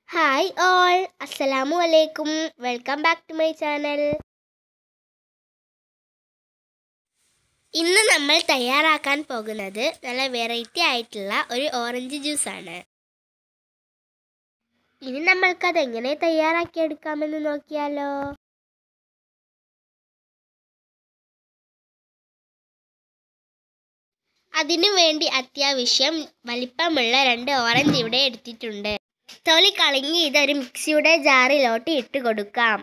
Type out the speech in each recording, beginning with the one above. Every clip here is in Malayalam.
ഹായ് ഓൾ അസ്സലാമു അലൈക്കും welcome back to my channel ഇന്ന് നമ്മൾ തയ്യാറാക്കാൻ പോകുന്നത് നല്ല വെറൈറ്റി ആയിട്ടുള്ള ഒരു ഓറഞ്ച് ജ്യൂസാണ് ഇനി നമ്മൾക്കത് എങ്ങനെ തയ്യാറാക്കിയെടുക്കാമെന്ന് നോക്കിയാലോ അതിനു വേണ്ടി അത്യാവശ്യം വലിപ്പമുള്ള രണ്ട് ഓറഞ്ച് ഇവിടെ എടുത്തിട്ടുണ്ട് തൊലി കളഞ്ഞ് ഇതൊരു മിക്സിയുടെ ജാറിലോട്ട് ഇട്ട് കൊടുക്കാം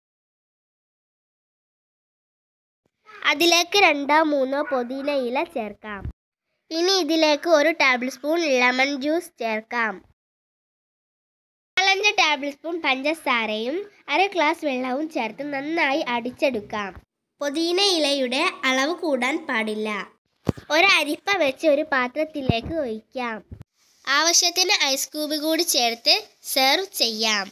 അതിലേക്ക് രണ്ടോ മൂന്നോ പുതിന ഇല ചേർക്കാം ഇനി ഇതിലേക്ക് ഒരു ടേബിൾ സ്പൂൺ ലെമൺ ജ്യൂസ് ചേർക്കാം നാലഞ്ച് ടേബിൾ സ്പൂൺ പഞ്ചസാരയും അര ഗ്ലാസ് വെള്ളവും ചേർത്ത് നന്നായി അടിച്ചെടുക്കാം പുതിന ഇലയുടെ അളവ് കൂടാൻ പാടില്ല ഒരു അരിപ്പ വെച്ച് ഒരു പാത്രത്തിലേക്ക് ഒഴിക്കാം ആവശ്യത്തിന് ഐസ് ക്യൂബ് കൂടി ചേർത്ത് സെർവ് ചെയ്യാം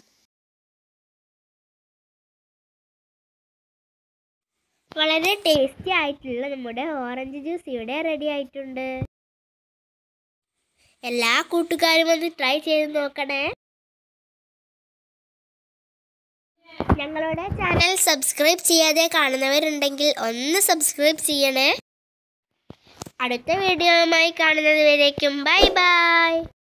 വളരെ ടേസ്റ്റി ആയിട്ടുള്ള നമ്മുടെ ഓറഞ്ച് ജ്യൂസ് ഇവിടെ റെഡി ആയിട്ടുണ്ട് എല്ലാ കൂട്ടുകാരും ഒന്ന് ട്രൈ ചെയ്ത് നോക്കണേ ഞങ്ങളുടെ ചാനൽ സബ്സ്ക്രൈബ് ചെയ്യാതെ കാണുന്നവരുണ്ടെങ്കിൽ ഒന്ന് സബ്സ്ക്രൈബ് ചെയ്യണേ അടുത്ത വീഡിയോയുമായി കാണുന്നത് വരേക്കും ബൈ ബൈ